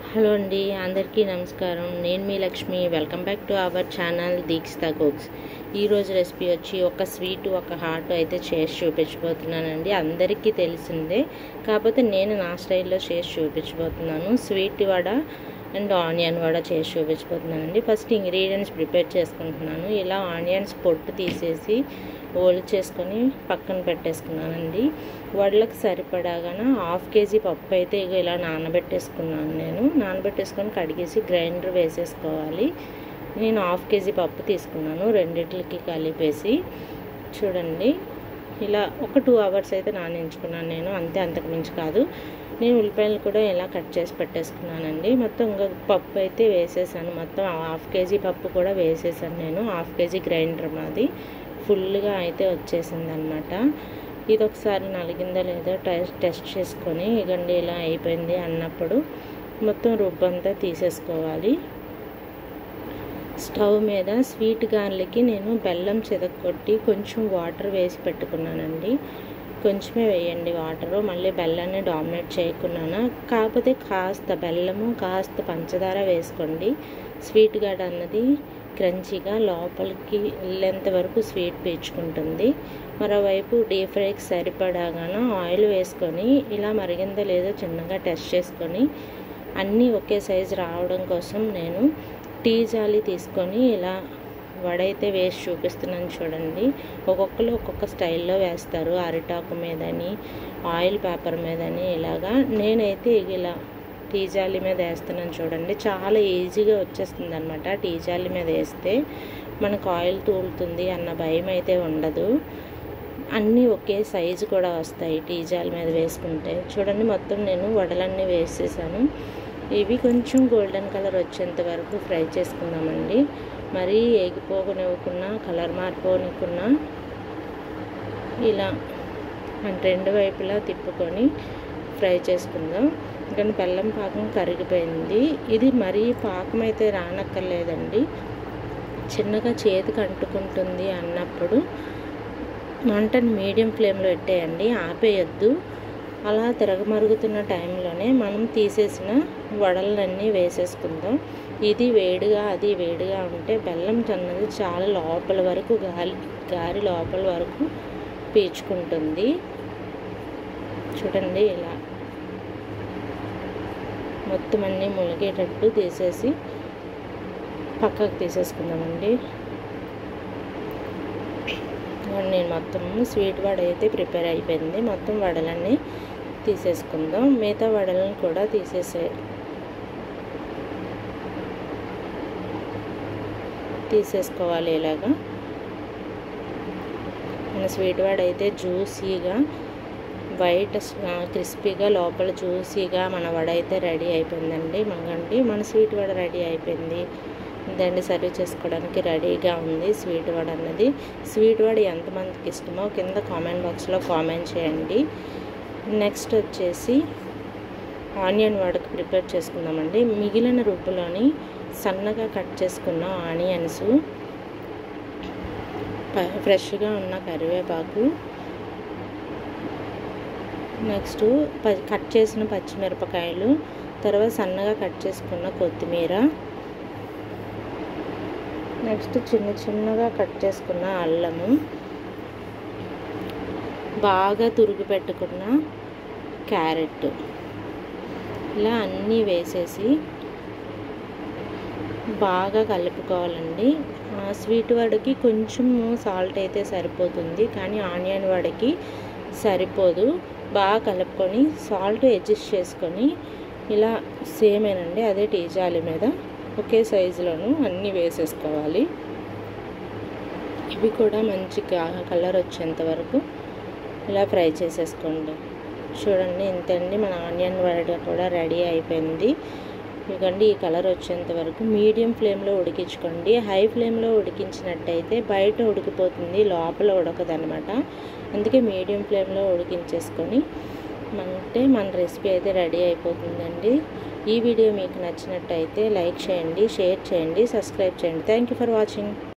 hello అండి అందరికీ నమస్కారం నేను మీ Lakshmi welcome back to our channel Deekshitha cooks ఈరోజు రెసిపీ వచ్చి ఒక స్వీట్ ఒక హాట్ అయితే చేసి చూపించబోతున్నానండి అందరికీ తెలిసిందే కాకపోతే నేను నా స్టైల్లో చేసి చూపించబోతున్నాను sweet vada and onion vada చేసి చూపించబోతున్నానండి ఫస్ట్ ఇంగ్రీడియంట్స్ ప్రిపేర్ చేసుకుంటున్నాను ఇలా ఆనియన్స్ పొట్టు తీసేసి ఓల్ చేసుకొని పక్కన పెట్టేసుకున్నానండి వడలకు సరిపడాగాన హాఫ్ కేజీ పప్పు అయితే ఇక ఇలా నానబెట్టేసుకున్నాను నేను నానబెట్టేసుకొని కడిగేసి గ్రైండర్ వేసేసుకోవాలి నేను హాఫ్ కేజీ పప్పు తీసుకున్నాను రెండిట్లకి కలిపేసి చూడండి ఇలా ఒక టూ అవర్స్ అయితే నానించుకున్నాను నేను అంతే అంతకు మించి కాదు నేను ఉల్లిపాయలు కూడా ఇలా కట్ చేసి పెట్టేసుకున్నానండి మొత్తం ఇంకా పప్పు అయితే వేసేసాను మొత్తం హాఫ్ కేజీ పప్పు కూడా వేసేసాను నేను హాఫ్ కేజీ గ్రైండర్ మాది ఫుల్గా అయితే వచ్చేసింది అనమాట ఇది ఒకసారి నలిగిందో లేదో టెస్ట్ టెస్ట్ చేసుకొని ఇగండి ఇలా అయిపోయింది అన్నప్పుడు మొత్తం రుబ్బంతా తీసేసుకోవాలి స్టవ్ మీద స్వీట్ గార్లికి నేను బెల్లం చెదక్కొట్టి కొంచెం వాటర్ వేసి పెట్టుకున్నానండి కొంచెమే వేయండి వాటరు మళ్ళీ బెల్లాన్ని డామినేట్ చేయకున్నాను కాకపోతే కాస్త బెల్లము కాస్త పంచదార వేసుకోండి స్వీట్ గార్డ్ అన్నది క్రంచీగా లోపలికి వెళ్ళేంత వరకు స్వీట్ పీల్చుకుంటుంది మరోవైపు డీప్ ఫ్రైకి సరిపడాగాను ఆయిల్ వేసుకొని ఇలా మరిగిందో లేదో చిన్నగా టెస్ట్ చేసుకొని అన్నీ ఒకే సైజు రావడం కోసం నేను టీ జాలి తీసుకొని ఇలా వడైతే వేసి చూపిస్తున్నాను చూడండి ఒక్కొక్కరు ఒక్కొక్క స్టైల్లో వేస్తారు అరిటాకు మీదని ఆయిల్ పేపర్ మీదని ఇలాగా నేనైతే ఇలా టీ జాలి మీద వేస్తున్నాను చూడండి చాలా ఈజీగా వచ్చేస్తుంది అనమాట టీ జాలి మీద వేస్తే మనకు ఆయిల్ తూలుతుంది అన్న భయం అయితే ఉండదు అన్నీ ఒకే సైజు కూడా వస్తాయి టీ జాలి మీద వేసుకుంటే చూడండి మొత్తం నేను వడలన్నీ వేసేసాను ఇవి కొంచెం గోల్డెన్ కలర్ వచ్చేంత వరకు ఫ్రై చేసుకుందామండి మరీ ఎగిపోకనివ్వకున్నా కలర్ మారిపోనికున్నా ఇలా రెండు వైపులా తిప్పుకొని ఫ్రై చేసుకుందాం కానీ బెల్లం పాకం కరిగిపోయింది ఇది మరీ పాకం అయితే రానక్కర్లేదండి చిన్నగా చేతికి అంటుకుంటుంది అన్నప్పుడు మంటను మీడియం ఫ్లేమ్లో పెట్టేయండి ఆపేయద్దు అలా తిరగమరుగుతున్న టైంలోనే మనం తీసేసిన వడలన్నీ వేసేసుకుందాం ఇది వేడిగా అది వేడిగా ఉంటే బెల్లం అన్నది చాలా లోపల వరకు గాలి గాలి లోపల వరకు పీల్చుకుంటుంది చూడండి ఇలా మొత్తం అన్నీ ములిగేటట్టు తీసేసి పక్కకు తీసేసుకుందామండి నేను మొత్తం స్వీట్ వడ అయితే ప్రిపేర్ అయిపోయింది మొత్తం వడలన్నీ తీసేసుకుందాం మిగతా వడలను కూడా తీసేసే తీసేసుకోవాలి ఇలాగా మన స్వీట్ వడ అయితే జ్యూసీగా వైట్ క్రిస్పీగా లోపల జ్యూసీగా మన వడ అయితే రెడీ అయిపోయిందండి మంగండి మన స్వీట్ వడ రెడీ అయిపోయింది దాన్ని సర్వ్ చేసుకోవడానికి రెడీగా ఉంది స్వీట్ వడ అన్నది స్వీట్ వడ ఎంతమందికి ఇష్టమో కింద కామెంట్ బాక్స్లో కామెంట్ చేయండి నెక్స్ట్ వచ్చేసి ఆనియన్ వడకు ప్రిపేర్ చేసుకుందామండి మిగిలిన రుబ్బులోని సన్నగా కట్ చేసుకున్న ఆనియన్స్ ఫ్రెష్గా ఉన్న కరివేపాకు నెక్స్ట్ కట్ చేసిన పచ్చిమిరపకాయలు తర్వాత సన్నగా కట్ చేసుకున్న కొత్తిమీర నెక్స్ట్ చిన్న చిన్నగా కట్ చేసుకున్న అల్లము బాగా తురుగు పెట్టుకున్న క్యారెట్ ఇలా అన్నీ వేసేసి బాగా కలుపుకోవాలండి స్వీట్ వడకి కొంచెం సాల్ట్ అయితే సరిపోతుంది కానీ ఆనియన్ వడకి సరిపోదు బాగా కలుపుకొని సాల్ట్ అడ్జస్ట్ చేసుకొని ఇలా సేమేనండి అదే టీ జాలి మీద ఒకే సైజులోను అన్నీ వేసేసుకోవాలి ఇవి కూడా మంచి కలర్ వచ్చేంత వరకు ఇలా ఫ్రై చేసేసుకోండి చూడండి ఇంతండి మన ఆనియన్ వడ కూడా రెడీ అయిపోయింది ఇదిగోండి ఈ కలర్ వచ్చేంత వరకు మీడియం ఫ్లేమ్లో ఉడికించుకోండి హై ఫ్లేమ్లో ఉడికించినట్టయితే బయట ఉడికిపోతుంది లోపల ఉడకదనమాట అందుకే మీడియం ఫ్లేమ్లో ఉడికించేసుకొని అంటే మన రెసిపీ అయితే రెడీ అయిపోతుందండి ఈ వీడియో మీకు నచ్చినట్టయితే లైక్ చేయండి షేర్ చేయండి సబ్స్క్రైబ్ చేయండి థ్యాంక్ యూ ఫర్ వాచింగ్